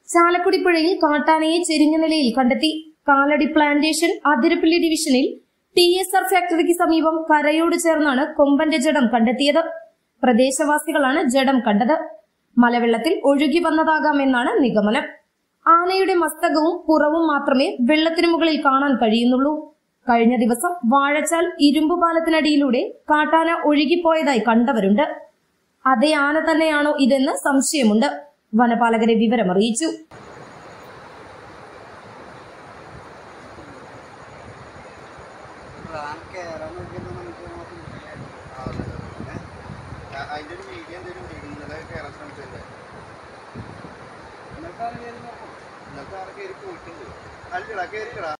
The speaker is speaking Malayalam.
ചാലക്കുടി പുഴയിൽ കാട്ടാനയെ ചെരിഞ്ഞ നിലയിൽ കണ്ടെത്തി കാലടി പ്ലാന്റേഷൻ അതിരപ്പള്ളി ഡിവിഷനിൽ ടി എസ് ആർ ഫാക്ടറിക്ക് സമീപം കരയോട് ചേർന്നാണ് കൊമ്പന്റെ ജഡം കണ്ടെത്തിയത് പ്രദേശവാസികളാണ് ജഡം കണ്ടത് മലവെള്ളത്തിൽ ഒഴുകി വന്നതാകാമെന്നാണ് നിഗമനം ആനയുടെ മസ്തകവും പുറവും മാത്രമേ വെള്ളത്തിനു മുകളിൽ കാണാൻ കഴിയുന്നുള്ളൂ കഴിഞ്ഞ ദിവസം വാഴച്ചാൽ ഇരുമ്പു പാലത്തിനടിയിലൂടെ കാട്ടാന ഒഴുകിപ്പോയതായി കണ്ടവരുണ്ട് അതേ ആന തന്നെയാണോ ഇതെന്ന് സംശയമുണ്ട് വനപാലകരെ വിവരമറിയിച്ചു അതിന്റെ ഒരു വീഡിയോ എന്തെങ്കിലും ഇന്നലെ കയറാൻ ശ്രമിച്ചല്ലേ ഇന്നത്തെ ആരെ കയറി പോയിട്ടുണ്ട് അല്ലടാ കയറിക്കടാ